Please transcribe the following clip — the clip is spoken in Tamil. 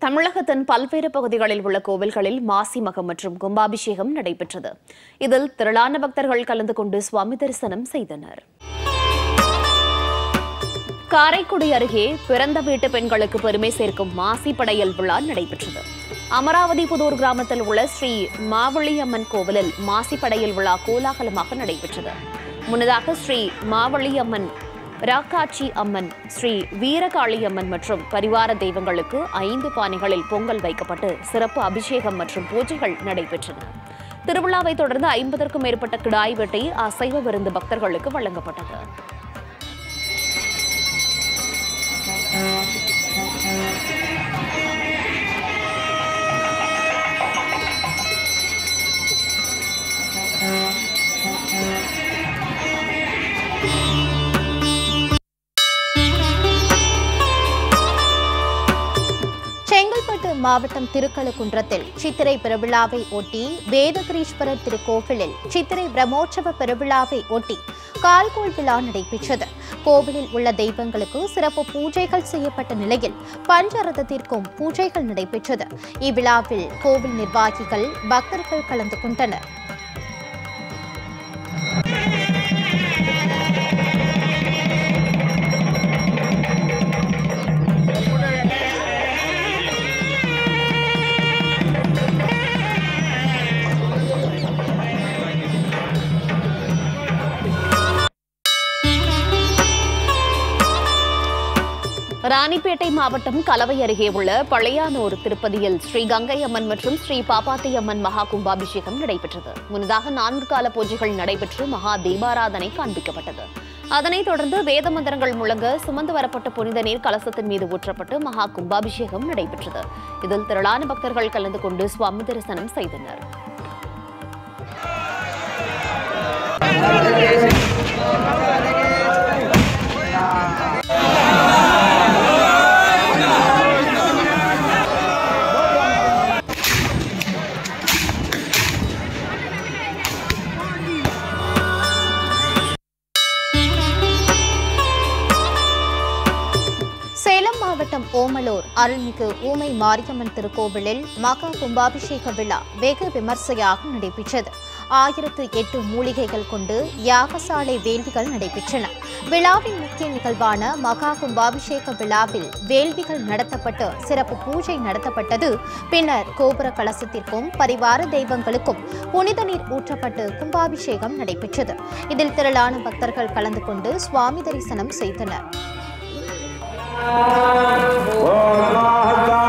தமிழகத்தின் பல்வேறு பகுதிகளில் உள்ள கோவில்களில் மாசி மகம் மற்றும் கும்பாபிஷேகம் நடைபெற்றது இதில் திரளான பக்தர்கள் கலந்து கொண்டு சுவாமி தரிசனம் செய்தனர் காரைக்குடி அருகே பிறந்த வீட்டு பெண்களுக்கு பெருமை சேர்க்கும் மாசி படையல் விழா நடைபெற்றது அமராவதி புதூர் கிராமத்தில் உள்ள ஸ்ரீ மாவழி அம்மன் கோவிலில் மாசி படையல் விழா கோலாகலமாக நடைபெற்றது முன்னதாக ஸ்ரீ மாவழி அம்மன் ராக்காட்சி அம்மன் ஸ்ரீ வீரகாளி அம்மன் மற்றும் பரிவார தெய்வங்களுக்கு ஐந்து பானைகளில் பொங்கல் வைக்கப்பட்டு சிறப்பு அபிஷேகம் மற்றும் பூஜைகள் நடைபெற்றன திருவிழாவை தொடர்ந்து ஐம்பதற்கும் மேற்பட்ட கிடாய் வெட்டி அசைவ விருந்து பக்தர்களுக்கு வழங்கப்பட்டது செங்கல்பட்டு மாவட்டம் திருக்கழுக்குன்றத்தில் சித்திரை பெருவிழாவை ஒட்டி வேதகிரீஸ்வரர் திருக்கோவிலில் சித்திரை பிரம்மோற்சவ பெருவிழாவை ஒட்டி கால்கோள் விழா நடைபெற்றது கோவிலில் உள்ள தெய்வங்களுக்கு சிறப்பு பூஜைகள் செய்யப்பட்ட நிலையில் பஞ்சரதத்திற்கும் பூஜைகள் நடைபெற்றது இவ்விழாவில் கோவில் நிர்வாகிகள் பக்தர்கள் கலந்து கொண்டனர் ராணிப்பேட்டை மாவட்டம் கலவை அருகே உள்ள பழையானூர் திருப்பதியில் ஸ்ரீ கங்கை அம்மன் மற்றும் ஸ்ரீ பாப்பாத்தி அம்மன் மகா கும்பாபிஷேகம் நடைபெற்றது முன்னதாக நான்கு கால பூஜைகள் நடைபெற்று மகா தீபாராதனை காண்பிக்கப்பட்டது அதனைத் தொடர்ந்து வேத மந்திரங்கள் முழங்க சுமந்து வரப்பட்ட புனித நீர் கலசத்தின் மீது ஊற்றப்பட்டு மகா கும்பாபிஷேகம் நடைபெற்றது இதில் திரளான பக்தர்கள் கலந்து கொண்டு சுவாமி தரிசனம் செய்தனர் சேலம் மாவட்டம் ஓமலூர் அருள்மிகு ஊமை மாரியம்மன் திருக்கோவிலில் மகா கும்பாபிஷேக விழா வெகு விமர்சையாக நடைபெற்றது ஆயிரத்து எட்டு மூலிகைகள் கொண்டு யாகசாலை வேள்விகள் நடைபெற்றன விழாவின் முக்கிய நிகழ்வான மகா கும்பாபிஷேக விழாவில் வேள்விகள் நடத்தப்பட்டு சிறப்பு பூஜை நடத்தப்பட்டது பின்னர் கோபுர கலசத்திற்கும் பரிவார தெய்வங்களுக்கும் புனித நீர் ஊற்றப்பட்டு கும்பாபிஷேகம் நடைபெற்றது இதில் திரளான பக்தர்கள் கலந்து கொண்டு சுவாமி தரிசனம் செய்தனர் ஓம் மகா